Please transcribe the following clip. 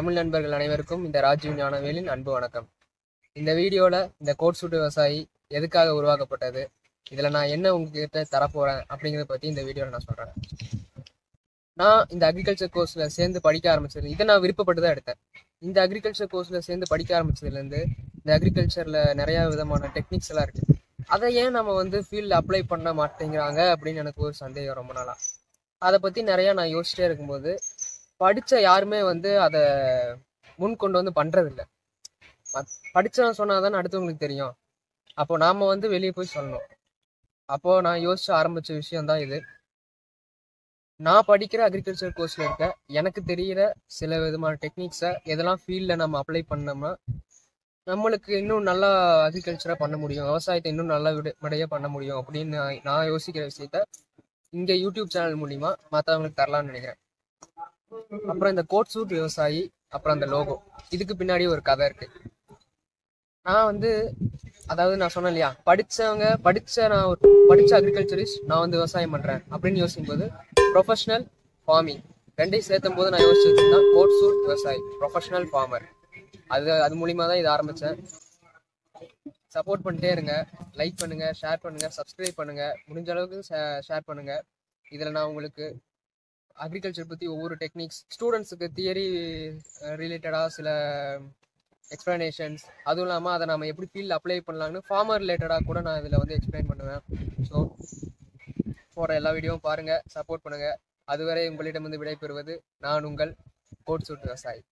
தமிழ் நண்பர்கள் அனைவருக்கும் இந்த ராஜீவ் ஞானவேலின் அன்பு வணக்கம் இந்த வீடியோவில் இந்த கோட் சூட்டு விவசாயி எதுக்காக உருவாக்கப்பட்டது இதில் நான் என்ன உங்ககிட்ட தரப்போகிறேன் அப்படிங்கிறத பற்றி இந்த வீடியோவில் நான் சொல்கிறேன் நான் இந்த அக்ரிகல்ச்சர் கோர்ஸில் சேர்ந்து படிக்க ஆரம்பிச்சது இதை நான் விருப்பப்பட்டு தான் எடுத்தேன் இந்த அக்ரிகல்ச்சர் கோர்ஸில் சேர்ந்து படிக்க ஆரம்பிச்சதுலேருந்து இந்த அக்ரிகல்ச்சரில் நிறையா விதமான டெக்னிக்ஸ் எல்லாம் இருக்குது அதை ஏன் நம்ம வந்து ஃபீல்டில் அப்ளை பண்ண மாட்டேங்கிறாங்க அப்படின்னு எனக்கு ஒரு சந்தேகம் ரொம்ப நாளாக அதை பற்றி நிறையா நான் யோசிச்சிட்டே இருக்கும்போது படித்த யாருமே வந்து அதை முன் கொண்டு வந்து பண்ணுறதில்ல படித்தவன் சொன்னால் தானே அடுத்தவங்களுக்கு தெரியும் அப்போ நாம் வந்து வெளியே போய் சொல்லணும் அப்போது நான் யோசிச்சு ஆரம்பித்த விஷயம் தான் இது நான் படிக்கிற அக்ரிகல்ச்சர் கோர்ஸில் இருக்க எனக்கு தெரிகிற சில விதமான டெக்னிக்ஸை எதெல்லாம் ஃபீல்டில் நம்ம அப்ளை பண்ணோம்னா நம்மளுக்கு இன்னும் நல்லா அக்ரிகல்ச்சராக பண்ண முடியும் விவசாயத்தை இன்னும் நல்லா விட விடையாக பண்ண முடியும் அப்படின்னு நான் நான் யோசிக்கிற விஷயத்த இங்கே யூடியூப் சேனல் மூலிமா மற்றவங்களுக்கு தரலாம்னு நினைக்கிறேன் அப்புறம் இந்த கோட் சூட் விவசாயி அப்புறம் அந்த லோகோ இதுக்கு பின்னாடி ஒரு கதை இருக்கு நான் வந்து அதாவது நான் சொன்னேன் இல்லையா படிச்சவங்க படிச்ச நான் ஒரு படிச்ச அக்ரிகல்ச்சரிஸ்ட் நான் வந்து விவசாயம் பண்றேன் அப்படின்னு யோசிக்கும் போது ப்ரொஃபஷனல் ஃபார்மிங் ரெண்டையும் சேர்த்தும் போது நான் யோசிச்சது தான் கோட் சூட் விவசாயி ப்ரொஃபஷனல் ஃபார்மர் அது அது மூலியமா தான் இதை ஆரம்பிச்சேன் சப்போர்ட் பண்ணிட்டே இருங்க லைக் பண்ணுங்க ஷேர் பண்ணுங்க சப்ஸ்கிரைப் பண்ணுங்க முடிஞ்ச அளவுக்கு ஷேர் பண்ணுங்க இதில் நான் உங்களுக்கு அக்ரிகல்ச்சர் பற்றி ஒவ்வொரு டெக்னிக்ஸ் ஸ்டூடெண்ட்ஸுக்கு தியரி ரிலேட்டடாக சில எக்ஸ்ப்ளனேஷன்ஸ் அதுவும் இல்லாமல் அதை நம்ம எப்படி ஃபீல்டில் அப்ளை பண்ணலாம்னு ஃபார்மர் ரிலேட்டடாக கூட நான் இதில் வந்து எக்ஸ்பிளைன் பண்ணுவேன் ஸோ போகிற எல்லா வீடியோவும் பாருங்கள் சப்போர்ட் பண்ணுங்கள் அதுவரை உங்களிடமிருந்து விடைபெறுவது நான் உங்கள் கோட் சூட் விவசாயி